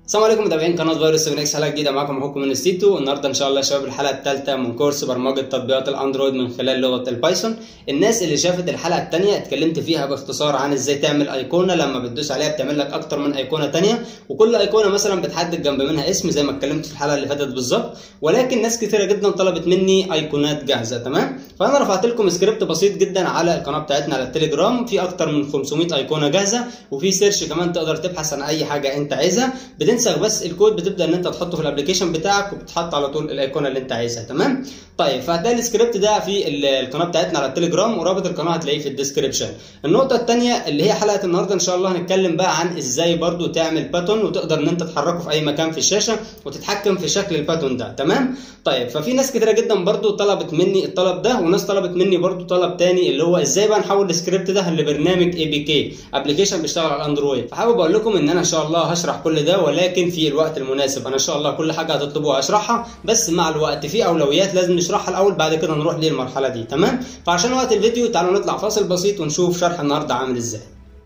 السلام عليكم متابعين قناه فيروس 7 اكس حلقه جديده معاكم اخوكم من ستيتو النهارده ان شاء الله يا شباب الحلقه الثالثه من كورس برمجه تطبيقات الاندرويد من خلال لغه البايثون الناس اللي شافت الحلقه الثانيه اتكلمت فيها باختصار عن ازاي تعمل ايقونه لما بتدوس عليها بتعمل لك اكتر من ايقونه ثانيه وكل ايقونه مثلا بتحدد جنب منها اسم زي ما اتكلمت في الحلقه اللي فاتت بالظبط ولكن ناس كثيره جدا طلبت مني ايقونات جاهزه تمام فانا رفعت لكم سكريبت بسيط جدا على القناه بتاعتنا على التليجرام في اكتر من 500 ايقونه جاهزه وفي سيرش كمان تقدر تبحث عن اي حاجه انت عايزها بتنسخ بس الكود بتبدا ان انت تحطه في الابلكيشن بتاعك وبتحط على طول الايقونه اللي انت عايزها تمام طيب فهتلاقي السكريبت ده في القناه بتاعتنا على التليجرام ورابط القناه هتلاقيه في الديسكربشن النقطه الثانيه اللي هي حلقه النهارده ان شاء الله هنتكلم بقى عن ازاي برضو تعمل باتون وتقدر ان انت تحركه في اي مكان في الشاشه وتتحكم في شكل الباتون ده تمام طيب ففي ناس كتيره جدا برضو طلبت مني الطلب ده وناس طلبت مني برضو طلب تاني اللي هو ازاي بقى نحول السكريبت ده لبرنامج اي بي كي ابلكيشن بيشتغل على الاندرويد فحابب اقول لكم ان انا ان شاء الله هشرح كل ده ولكن في الوقت المناسب انا ان شاء الله كل حاجه هتطلبوها اشرحها بس مع الوقت في اولويات لازم نشرحها الاول بعد كده نروح للمرحله دي تمام فعشان وقت الفيديو تعالوا نطلع فاصل بسيط ونشوف شرح النهارده عامل ازاي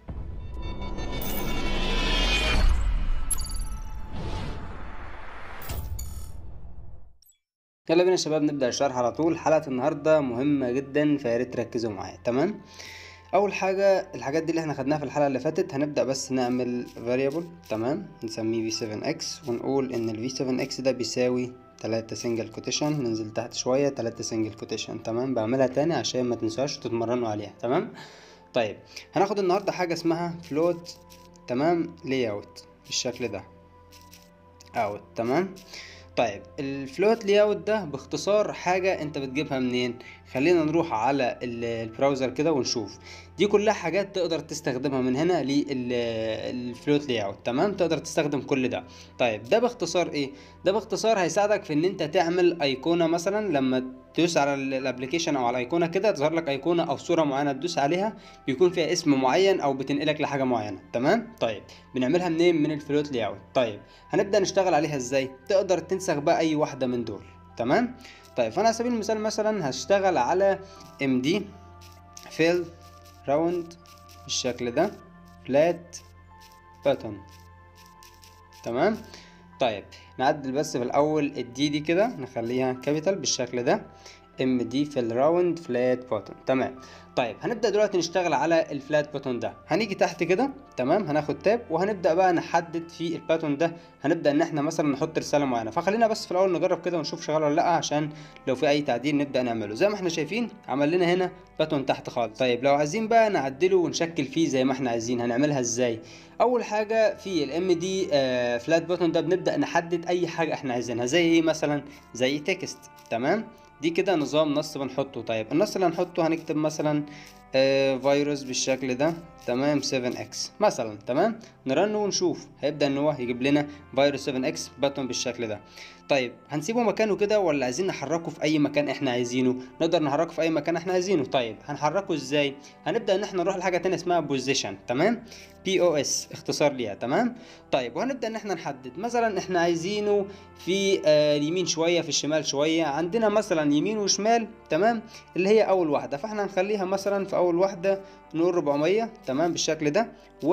يلا بينا يا شباب نبدا الشرح على طول حلقه النهارده مهمه جدا فيا ريت تركزوا معايا تمام اول حاجه الحاجات دي اللي احنا خدناها في الحلقه اللي فاتت هنبدا بس نعمل variable تمام نسميه v7x ونقول ان ال v7x ده بيساوي 3 سنجل كوتيشن ننزل تحت شويه 3 سنجل كوتيشن تمام بعملها تاني عشان ما تنسوهاش وتتمرنوا عليها تمام طيب هناخد النهارده حاجه اسمها float تمام layout بالشكل ده اوت تمام طيب الفلوت لي اوت ده باختصار حاجه انت بتجيبها منين خلينا نروح على البراوزر كده ونشوف دي كلها حاجات تقدر تستخدمها من هنا للفلوت لي اوت تمام تقدر تستخدم كل ده طيب ده باختصار ايه ده باختصار هيساعدك في ان انت تعمل ايقونه مثلا لما تدوس على الابلكيشن او على الايقونه كده تظهر لك ايقونه او صوره معينه تدوس عليها بيكون فيها اسم معين او بتنقلك لحاجه معينه تمام طيب بنعملها منين من الفلوت لي اوت طيب هنبدا نشتغل عليها ازاي تقدر تنسخ بقى اي واحده من دول تمام طيب فانا على سبيل المثال مثلا هشتغل على ام دي فيل راوند بالشكل ده فلات باتون تمام طيب نعدل بس في الاول الدي دي كده نخليها كابيتال بالشكل ده ام دي في الراوند فلات بوتون تمام طيب هنبدا دلوقتي نشتغل على الفلات بوتون ده هنيجي تحت كده تمام هناخد تاب وهنبدا بقى نحدد في الباتون ده هنبدا ان احنا مثلا نحط رساله معينه فخلينا بس في الاول نجرب كده ونشوف شغال ولا لا عشان لو في اي تعديل نبدا نعمله زي ما احنا شايفين عمل لنا هنا باتون تحت خالص طيب لو عايزين بقى نعدله ونشكل فيه زي ما احنا عايزين هنعملها ازاي اول حاجه في الام دي آه فلات بوتون ده بنبدا نحدد اي حاجه احنا عايزينها زي ايه مثلا زي تكست تمام دي كده نظام نص بنحطه طيب النص اللي هنحطه هنكتب مثلا آه فيروس بالشكل ده تمام 7 اكس مثلا تمام نرن ونشوف هيبدا ان هو يجيب لنا فيروس 7 اكس باتون بالشكل ده طيب هنسيبه مكانه كده ولا عايزين نحركه في اي مكان احنا عايزينه نقدر نحركه في اي مكان احنا عايزينه طيب هنحركه ازاي هنبدا ان احنا نروح لحاجه تانية اسمها بوزيشن تمام بي او اس اختصار ليها تمام طيب وهنبدا ان احنا نحدد مثلا احنا عايزينه في آه اليمين شويه في الشمال شويه عندنا مثلا يمين وشمال تمام اللي هي اول واحده فاحنا هنخليها مثلا في اول واحده نقول 400 تمام بالشكل ده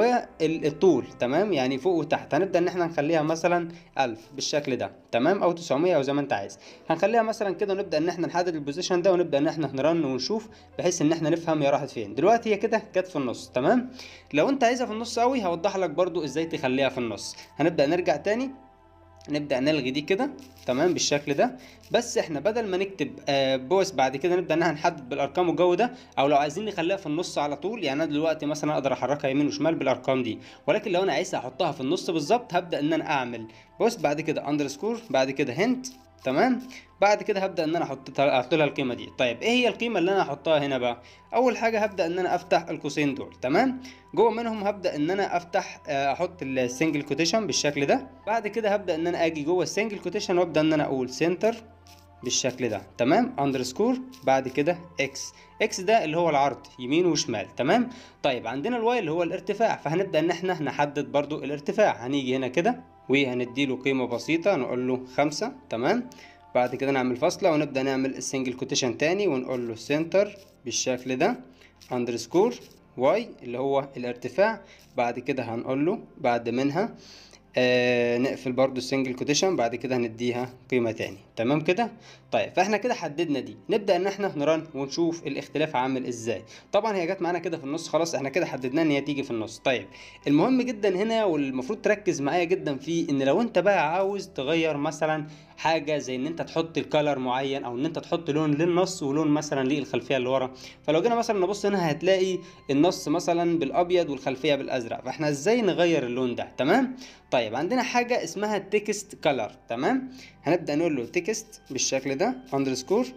والطول تمام يعني فوق وتحت هنبدا ان احنا نخليها مثلا 1000 بالشكل ده تمام او 900 او زي ما انت عايز هنخليها مثلا كده ونبدا ان احنا نحدد البوزيشن ده ونبدا ان احنا نرن ونشوف بحيث ان احنا نفهم هي راحت فين دلوقتي هي كده جت في النص تمام لو انت عايزها في النص قوي هوضح لك برضو ازاي تخليها في النص هنبدا نرجع تاني نبدا نلغي دي كده تمام بالشكل ده بس احنا بدل ما نكتب آه بوس بعد كده نبدا ان احنا نحدد بالارقام والجو ده او لو عايزين نخليها في النص على طول يعني انا دلوقتي مثلا اقدر احركها يمين وشمال بالارقام دي ولكن لو انا عايز احطها في النص بالظبط هبدا ان انا اعمل بوس بعد كده اندرسكور بعد كده هنت تمام بعد كده هبدا ان انا احط احط لها القيمه دي طيب ايه هي القيمه اللي انا هحطها هنا بقى اول حاجه هبدا ان انا افتح القوسين دول تمام جوه منهم هبدا ان انا افتح احط السنجل كوتيشن بالشكل ده بعد كده هبدا ان انا اجي جوه السنجل كوتيشن وابدا ان انا اقول سنتر بالشكل ده تمام اندرسكور بعد كده اكس اكس ده اللي هو العرض يمين وشمال تمام طيب عندنا الواي اللي هو الارتفاع فهنبدا ان احنا نحدد برضو الارتفاع هنيجي هنا كده وهنديله قيمه بسيطه نقول له خمسة تمام بعد كده نعمل فاصله ونبدا نعمل السنجل كوتيشن تاني ونقول له سنتر بالشكل ده اندرسكور واي اللي هو الارتفاع بعد كده هنقول له بعد منها آه نقفل برضو السنجل كوتيشن بعد كده هنديها قيمة تاني تمام كده طيب فاحنا كده حددنا دي نبدأ ان احنا نرن ونشوف الاختلاف عامل ازاي طبعا هي جت معانا كده في النص خلاص احنا كده حددنا ان هي تيجي في النص طيب المهم جدا هنا والمفروض تركز معايا جدا فيه ان لو انت بقى عاوز تغير مثلا حاجه زي ان انت تحط الكالر معين او ان انت تحط لون للنص ولون مثلا للخلفيه اللي ورا فلو جينا مثلا نبص هنا هتلاقي النص مثلا بالابيض والخلفيه بالازرق فاحنا ازاي نغير اللون ده تمام طيب عندنا حاجه اسمها تكست كالر تمام هنبدا نقول له تكست بالشكل ده اندرسكور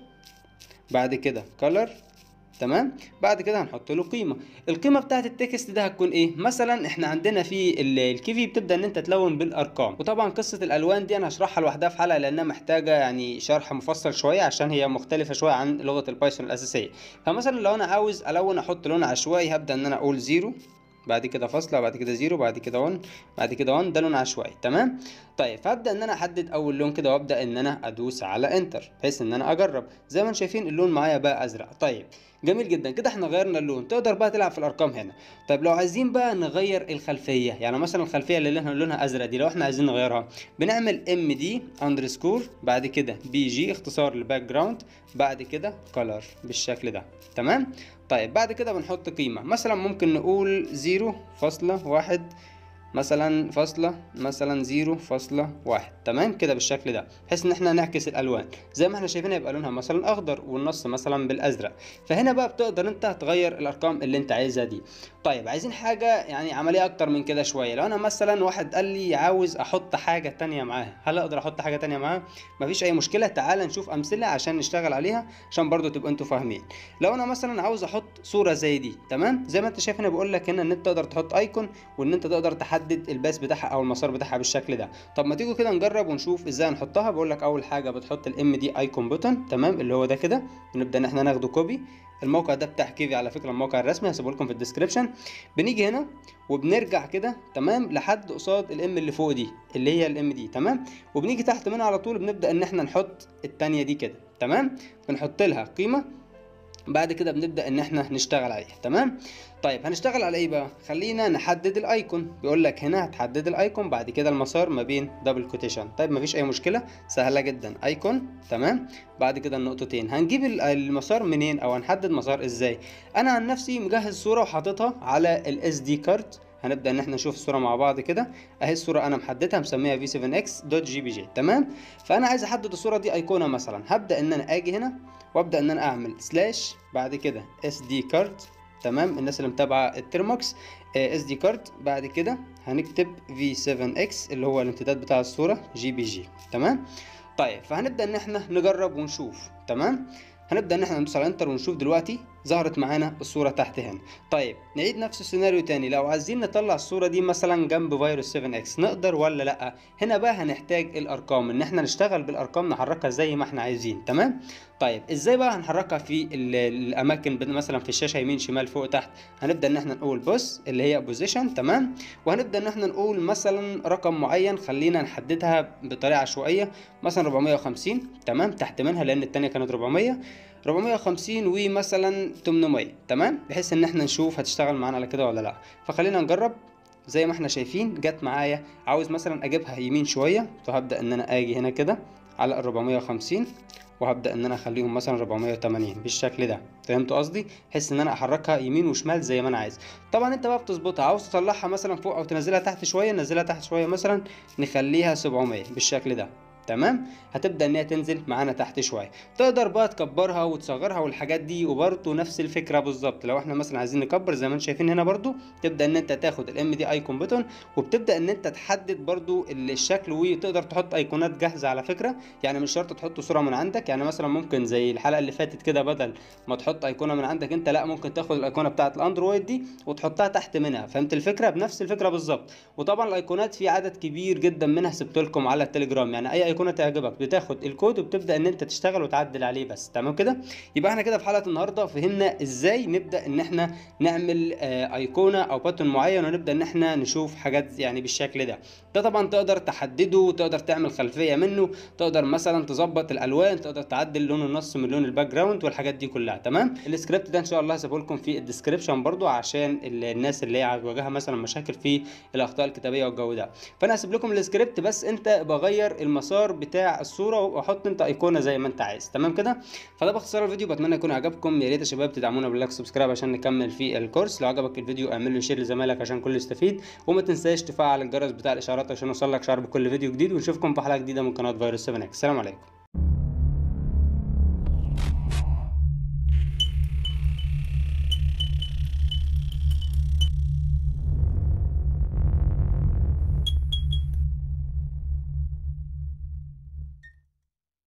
بعد كده كالر تمام بعد كده هنحط له قيمه القيمه بتاعت التكست ده هتكون ايه مثلا احنا عندنا في الكيفي بتبدا ان انت تلون بالارقام وطبعا قصه الالوان دي انا هشرحها لوحدها في حلقه لانها محتاجه يعني شرح مفصل شويه عشان هي مختلفه شويه عن لغه البايثون الاساسيه فمثلا لو انا عاوز الون احط لون عشوائي هبدا ان انا اقول زيرو بعد كده فاصلة بعد كده زيرو بعد كده 1 بعد كده 1 ده لون عشوائي تمام طيب فابدا ان انا احدد اول لون كده وابدا ان انا ادوس على انتر بحيث ان انا اجرب زي ما انتم شايفين اللون معايا بقى ازرق طيب جميل جدا كده احنا غيرنا اللون تقدر بقى تلعب في الارقام هنا طيب لو عايزين بقى نغير الخلفيه يعني مثلا الخلفيه اللي لونها لونها ازرق دي لو احنا عايزين نغيرها بنعمل ام دي اندرسكور بعد كده بي جي اختصار لباك جراوند بعد كده كلر بالشكل ده تمام طيب بعد كده بنحط قيمه مثلا ممكن نقول زيرو فاصلة واحد مثلا فاصلة مثلا زيرو فاصلة واحد تمام كده بالشكل ده بحيث ان احنا نعكس الالوان زي ما احنا شايفين يبقى لونها مثلا اخضر والنص مثلا بالازرق فهنا بقى بتقدر انت تغير الارقام اللي انت عايزها دي طيب عايزين حاجة يعني عملية اكتر من كده شوية لو انا مثلا واحد قال لي عاوز احط حاجة تانية معاها هل اقدر احط حاجة تانية معاها مفيش اي مشكلة تعال نشوف امثلة عشان نشتغل عليها عشان برضو تبقوا انتوا فاهمين لو انا مثلا عاوز احط صورة زي دي تمام زي ما انت شايف هنا بقول لك هنا ان انت تقدر تحط ايكون وان انت تقدر تحدد الباس بتاعها او المسار بتاعها بالشكل ده طب ما تيجوا كده نجرب ونشوف ازاي نحطها بقول لك اول حاجة بتحط الام دي ايكون بوتن تمام اللي هو ده كده ونبدا ان احنا ناخده كوبي الموقع ده بتاع كيفي على فكره الموقع الرسمي هسيبه لكم في الديسكربشن بنيجي هنا وبنرجع كده تمام لحد قصاد الام اللي فوق دي اللي هي الام دي تمام وبنيجي تحت منها على طول بنبدا ان احنا نحط التانية دي كده تمام بنحط لها قيمه بعد كده بنبدا ان احنا نشتغل عليها تمام طيب هنشتغل على ايه بقى خلينا نحدد الايكون بيقول لك هنا هتحدد الايكون بعد كده المسار ما بين دبل كوتيشن طيب مفيش اي مشكله سهله جدا ايكون تمام بعد كده النقطتين هنجيب المسار منين او هنحدد مسار ازاي انا عن نفسي مجهز صوره وحاططها على الاس دي كارت هنبدا ان احنا نشوف الصوره مع بعض كده اهي الصوره انا محددها مسميها في 7 x دوت جي بي جي تمام فانا عايز احدد الصوره دي ايقونه مثلا هبدا ان انا اجي هنا وابدا ان انا اعمل سلاش بعد كده اس دي كارت تمام الناس اللي متابعه الترموكس اس دي كارت بعد كده هنكتب في 7 x اللي هو الامتداد بتاع الصوره جي بي جي تمام طيب فهنبدا ان احنا نجرب ونشوف تمام هنبدا ان احنا ندوس على انتر ونشوف دلوقتي ظهرت معانا الصوره تحت هنا طيب نعيد نفس السيناريو تاني لو عايزين نطلع الصوره دي مثلا جنب فيروس 7 اكس نقدر ولا لا هنا بقى هنحتاج الارقام ان احنا نشتغل بالارقام نحركها زي ما احنا عايزين تمام طيب ازاي بقى هنحركها في الاماكن مثلا في الشاشه يمين شمال فوق تحت هنبدا ان احنا نقول بص اللي هي بوزيشن تمام وهنبدا ان احنا نقول مثلا رقم معين خلينا نحددها بطريقه عشوائيه مثلا 450 تمام تحت منها لان الثانيه كانت 400 450 ومثلا 800 تمام بحيث ان احنا نشوف هتشتغل معانا على كده ولا لا فخلينا نجرب زي ما احنا شايفين جت معايا عاوز مثلا اجيبها يمين شويه فهبدا ان انا اجي هنا كده على ال 450 وهبدا ان انا اخليهم مثلا 480 بالشكل ده فهمتوا قصدي بحيث ان انا احركها يمين وشمال زي ما انا عايز طبعا انت بقى بتظبطها عاوز تطلعها مثلا فوق او تنزلها تحت شويه نزلها تحت شويه مثلا نخليها 700 بالشكل ده تمام هتبدا ان هي تنزل معانا تحت شويه تقدر بقى تكبرها وتصغرها والحاجات دي وبرده نفس الفكره بالظبط لو احنا مثلا عايزين نكبر زي ما انتم شايفين هنا برده تبدا ان انت تاخد الام دي ايكون بوتون وبتبدا ان انت تحدد برده الشكل وتقدر تحط ايقونات جاهزه على فكره يعني مش شرط تحط صوره من عندك يعني مثلا ممكن زي الحلقه اللي فاتت كده بدل ما تحط ايقونه من عندك انت لا ممكن تاخد الايقونه بتاعه الاندرويد دي وتحطها تحت منها فهمت الفكره بنفس الفكره بالظبط وطبعا الايقونات في عدد كبير جدا منها سبت لكم على التليجرام يعني اي ايقونه تعجبك بتاخد الكود وبتبدا ان انت تشتغل وتعدل عليه بس تمام كده يبقى احنا كده في حلقه النهارده فهمنا ازاي نبدا ان احنا نعمل آه، ايقونه او باتون معين ونبدا ان احنا نشوف حاجات يعني بالشكل ده ده طبعا تقدر تحدده تقدر تعمل خلفيه منه تقدر مثلا تظبط الالوان تقدر تعدل لون النص من لون الباك جراوند والحاجات دي كلها تمام السكريبت ده ان شاء الله هسيبه لكم في الديسكربشن برضو عشان ال- الناس اللي هي بتواجهها مثلا مشاكل في الاخطاء الكتابيه والجو ده فانا هسيب لكم السكريبت بس انت بغير المسار بتاع الصوره وحط انت ايقونه زي ما انت عايز تمام كده فده باختصار الفيديو بتمنى يكون عجبكم يا ريت يا شباب تدعمونا باللايك سبسكرايب عشان نكمل في الكورس لو عجبك الفيديو اعمل له شير لزمايلك عشان كله يستفيد وما تنساش تفعل الجرس بتاع الاشعارات عشان يوصلك شعر بكل فيديو جديد ونشوفكم في حلقه جديده من قناه فيروس 7 السلام عليكم